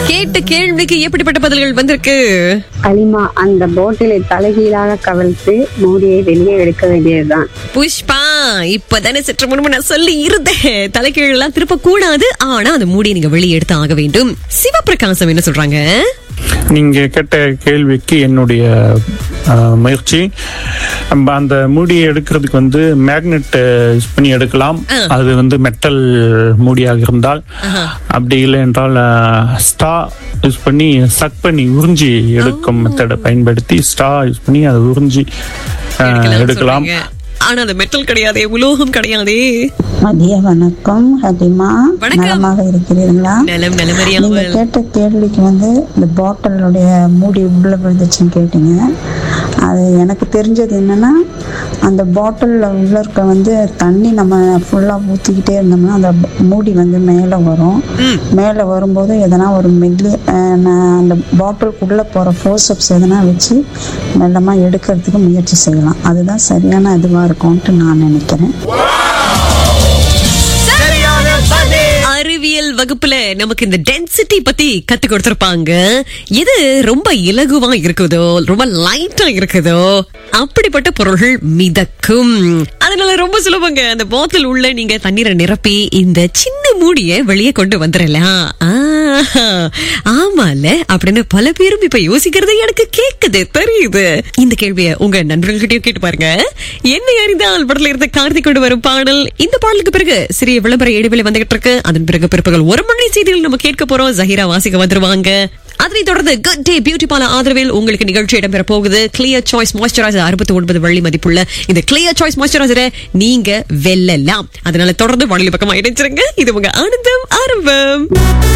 கேட்ட கேள்விக்கு எப்படிப்பட்ட பதில்கள் வந்திருக்கு களிமா அந்த போட்டிலை தலைகீழாக கவிழ்த்து மூடியை வெளியே எடுக்க வேண்டியதுதான் புஷ்பா இப்பதானே சற்று முன்பு நான் சொல்லி இருந்தேன் தலைகீழ் எல்லாம் திருப்ப கூடாது ஆனா அந்த மூடியை நீங்க வெளியே எடுத்து ஆக வேண்டும் சிவபிரகாசம் என்ன சொல்றாங்க நீங்க கேட்ட கேள்விக்கு என்னுடைய அஹ், முயற்சி நம்ம அந்த மூடியை எடுக்கிறதுக்கு வந்து மேக்னெட் யூஸ் பண்ணி எடுக்கலாம் ஆ. அது வந்து மெட்டல் மூடியாக இருந்தால் அப்படி இல்லை என்றால் ஸ்டா யூஸ் பண்ணி சக் பண்ணி உறிஞ்சி எடுக்கும் மெத்தடை பயன்படுத்தி ஸ்டா யூஸ் பண்ணி அதை உறிஞ்சி அஹ், எடுக்கலாம் எடுக்கலாம் சொல்றீங்க. ஆனா அது மெட்டல் கிடையாதே உலோகம் கிடையாதே மதிய வணக்கம் ஹதிமா வணக்கம். நலமாக இருக்கிறீர்களா நலம் நீங்க நலமறியாமல் கேட்ட கேள்விக்கு வந்து இந்த பாட்டிலுடைய மூடி உள்ள விழுந்துச்சுன்னு கேட்டீங்க அது எனக்கு தெரிஞ்சது என்னன்னா அந்த பாட்டிலில் உள்ள இருக்க வந்து தண்ணி நம்ம ஃபுல்லாக ஊற்றிக்கிட்டே இருந்தோம்னா அந்த ப- மூடி வந்து மேலே வரும் மேலே வரும்போது எதனா ஒரு மெல்லி அஹ், நான் அந்த பாட்டிலுக்குள்ளே போகிற ஃபோர்ஸப்ஸ் எதனா வச்சு மெல்லமாக எடுக்கிறதுக்கு முயற்சி செய்யலாம் அதுதான் சரியான இதுவாக இருக்கும்ன்ட்டு நான் நினைக்கிறேன் அறிவியல் வகுப்புல நமக்கு இந்த டென்சிட்டி பத்தி கத்து கொடுத்திருப்பாங்க எது ரொம்ப இலகுவா இருக்குதோ ரொம்ப லைட்டா இருக்குதோ அப்படிப்பட்ட பொருள்கள் மிதக்கும் அதனால ரொம்ப சுலபங்க அந்த பாட்டில் உள்ள நீங்க தண்ணீரை நிரப்பி இந்த சின்ன மூடிய வெளியே கொண்டு வந்துடலாம் ஆஹா, ஆமால அப்படின்னு பல பேரும் இப்ப யோசிக்கிறது எனக்கு கேக்குது தெரியுது இந்த கேள்வியை உங்க நண்பர்கள்கிட்டயும் கேட்டு பாருங்க என்னை அறிந்தால் படத்துல இருந்த கார்த்திக் கொண்டு வரும் பாடல் இந்த பாடலுக்கு பிறகு சிறிய விளம்பர இடைவெளி வந்துகிட்டு இருக்கு அதன் பிறகு பிற்பகல் ஒரு மணி செய்திகள் நம்ம கேட்க போறோம் ஜஹீரா வாசிக்க வந்துருவாங்க அதனைத் தொடர்ந்து குட் டே பியூட்டி பார்லர் ஆதரவில் உங்களுக்கு நிகழ்ச்சி இடம்பெற போகுது கிளியர் சாய்ஸ் மாய்ஸ்சரைசர் அறுபத்தி ஒன்பது வெள்ளி மதிப்புள்ள இந்த கிளியர் சாய்ஸ் மாய்ஸ்சரைசரை நீங்க வெல்லலாம் அதனால தொடர்ந்து வானிலை பக்கமா இணைச்சிருங்க இது உங்க ஆனந்தம் ஆரம்பம்